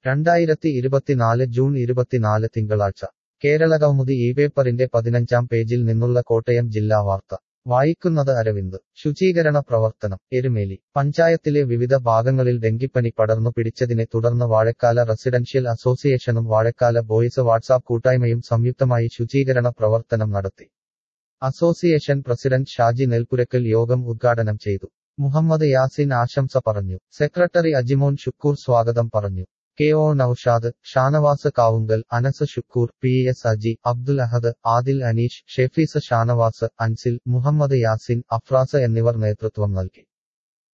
രണ്ടായിരത്തി ഇരുപത്തിനാല് ജൂൺ ഇരുപത്തിനാല് തിങ്കളാഴ്ച കേരളകൗമുദി ഈ പേപ്പറിന്റെ പതിനഞ്ചാം പേജിൽ നിന്നുള്ള കോട്ടയം ജില്ലാ വാർത്ത വായിക്കുന്നത് അരവിന്ദ് ശുചീകരണ പ്രവർത്തനം എരുമേലി പഞ്ചായത്തിലെ വിവിധ ഭാഗങ്ങളിൽ ഡെങ്കിപ്പനി പടർന്നു പിടിച്ചതിനെ തുടർന്ന് വാഴക്കാല റെസിഡൻഷ്യൽ അസോസിയേഷനും വാഴക്കാല ബോയ്സ് വാട്സാപ്പ് കൂട്ടായ്മയും സംയുക്തമായി ശുചീകരണ പ്രവർത്തനം നടത്തി അസോസിയേഷൻ പ്രസിഡന്റ് ഷാജി നെൽപുരക്കൽ യോഗം ഉദ്ഘാടനം ചെയ്തു മുഹമ്മദ് യാസിൻ ആശംസ പറഞ്ഞു സെക്രട്ടറി അജിമോൻ ഷുക്കൂർ സ്വാഗതം പറഞ്ഞു K O Noushad Shanavas Kavungal Anas Shukoor P S Aji Abdul Ahad Adil Aneesh ഷെഫീസ് Shanavas Ansil Muhammad Yasin അഫ്രാസ് എന്നിവർ നേതൃത്വം നൽകി